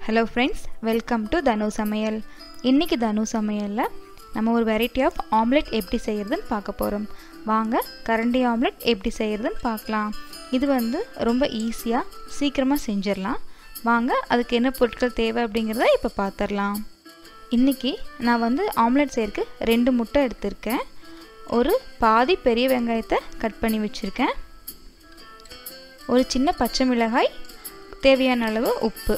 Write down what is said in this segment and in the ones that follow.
hello friends welcome to தனு சமையல் இன்றைக்கி தனு சமையலில் நம்ம ஒரு வெரைட்டி ஆஃப் ஆம்லெட் எப்படி செய்கிறதுன்னு பார்க்க போகிறோம் வாங்க கரண்டி ஆம்லெட் எப்படி செய்கிறதுன்னு பார்க்கலாம் இது வந்து ரொம்ப ஈஸியாக சீக்கிரமாக செஞ்சிடலாம் வாங்க அதுக்கு என்ன பொருட்கள் தேவை அப்படிங்கிறத இப்போ பார்த்துடலாம் இன்றைக்கி நான் வந்து ஆம்லெட் செய்யறதுக்கு ரெண்டு முட்டை எடுத்திருக்கேன் ஒரு பாதி பெரிய வெங்காயத்தை கட் பண்ணி வச்சுருக்கேன் ஒரு சின்ன பச்சை மிளகாய் தேவையான அளவு உப்பு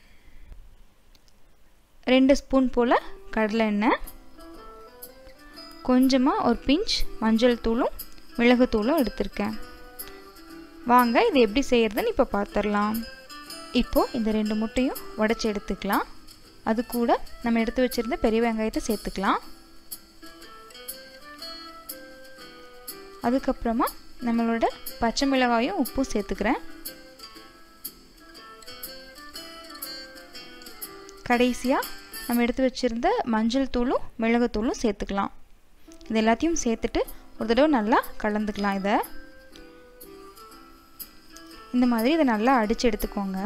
ரெண்டு ஸ்பூன் போல் கடலை எண்ணெய் கொஞ்சமாக ஒரு பிஞ்ச் மஞ்சள் தூளும் மிளகுத்தூளும் எடுத்திருக்கேன் வாங்க இது எப்படி செய்கிறதுன்னு இப்போ பார்த்துடலாம் இப்போது இந்த ரெண்டு முட்டையும் உடச்சி எடுத்துக்கலாம் அது கூட நம்ம எடுத்து வச்சுருந்த பெரிய வெங்காயத்தை சேர்த்துக்கலாம் அதுக்கப்புறமா நம்மளோட பச்சை மிளகாயும் உப்பும் சேர்த்துக்கிறேன் கடைசியாக நம்ம எடுத்து வச்சுருந்த மஞ்சள் தூளும் மிளகுத்தூளும் சேர்த்துக்கலாம் இது எல்லாத்தையும் சேர்த்துட்டு ஒரு தடவை நல்லா கலந்துக்கலாம் இதை இந்த மாதிரி இதை நல்லா அடித்து எடுத்துக்கோங்க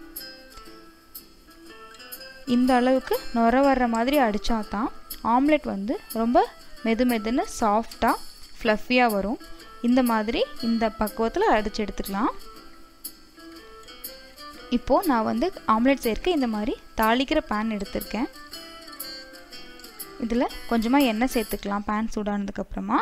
இந்த அளவுக்கு நுர வர்ற மாதிரி அடித்தா தான் ஆம்லெட் வந்து ரொம்ப மெது மெதுன்னு சாஃப்டாக ஃப்ளஃபியாக வரும் இந்த மாதிரி இந்த பக்குவத்தில் அடித்து எடுத்துக்கலாம் இப்போது நான் வந்து ஆம்லெட் செய்யறதுக்கு இந்த மாதிரி தாளிக்கிற பேன் எடுத்திருக்கேன் இதில் கொஞ்சமாக எண்ணெய் சேர்த்துக்கலாம் பேன் சூடானதுக்கப்புறமா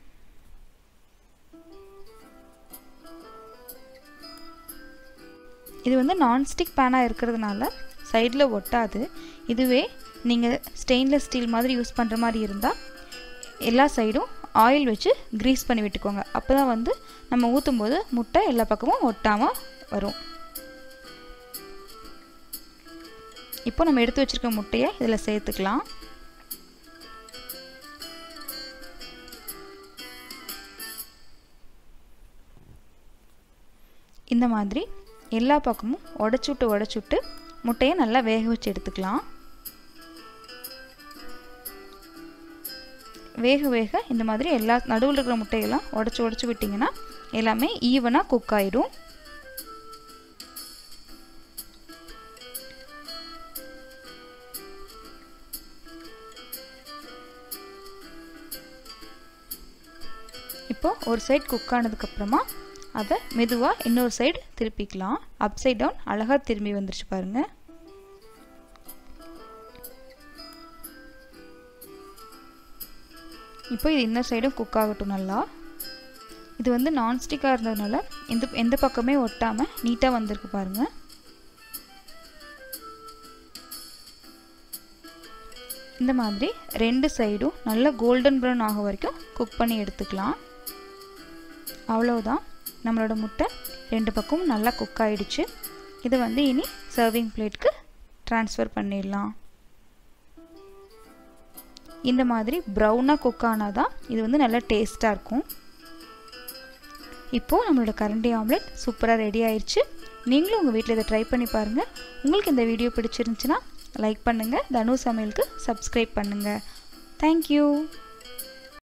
இது வந்து நான்ஸ்டிக் பேனாக இருக்கிறதுனால சைடில் ஒட்டாது இதுவே நீங்கள் ஸ்டெயின்லெஸ் ஸ்டீல் மாதிரி யூஸ் பண்ணுற மாதிரி இருந்தால் எல்லா சைடும் ஆயில் வச்சு க்ரீஸ் பண்ணி விட்டுக்கோங்க அப்போ தான் வந்து நம்ம ஊற்றும் போது முட்டை எல்லா பக்கமும் ஒட்டாமல் வரும் இப்போ நம்ம எடுத்து வச்சுருக்க முட்டையை இதில் சேர்த்துக்கலாம் இந்த மாதிரி எல்லா பக்கமும் உடச்சுட்டு உடச்சுட்டு முட்டையை நல்லா வேக வச்சு எடுத்துக்கலாம் வேக வேக இந்த மாதிரி எல்லா நடுவில் இருக்கிற முட்டையெல்லாம் உடச்சி உடச்சி விட்டிங்கன்னா எல்லாமே ஈவனாக குக் ஆகிடும் இப்போது ஒரு சைடு குக் ஆனதுக்கப்புறமா அதை மெதுவாக இன்னொரு சைடு திருப்பிக்கலாம் அப் சைட் டவுன் அழகாக திரும்பி வந்துருச்சு பாருங்கள் இப்போ இது இன்னொரு சைடும் குக் ஆகட்டும் நல்லா இது வந்து நான்ஸ்டிக்காக இருந்ததுனால எந்த எந்த பக்கமே ஒட்டாமல் நீட்டாக வந்திருக்கு பாருங்கள் இந்த மாதிரி ரெண்டு சைடும் நல்லா கோல்டன் ப்ரௌன் ஆக வரைக்கும் குக் பண்ணி எடுத்துக்கலாம் அவ்வளோதான் நம்மளோட முட்டை ரெண்டு பக்கமும் நல்லா குக் ஆகிடுச்சு இதை வந்து இனி சர்விங் பிளேட்க்கு ட்ரான்ஸ்ஃபர் பண்ணிடலாம் இந்த மாதிரி ப்ரௌனாக குக் ஆனால் தான் இது வந்து நல்லா டேஸ்ட்டாக இருக்கும் இப்போது நம்மளோட கரண்டி ஆம்லெட் சூப்பராக ரெடி ஆயிடுச்சு நீங்களும் உங்கள் வீட்டில் இதை ட்ரை பண்ணி பாருங்கள் உங்களுக்கு இந்த வீடியோ பிடிச்சிருந்துச்சுன்னா லைக் பண்ணுங்கள் தனு சமையலுக்கு சப்ஸ்கிரைப் பண்ணுங்கள் தேங்க்யூ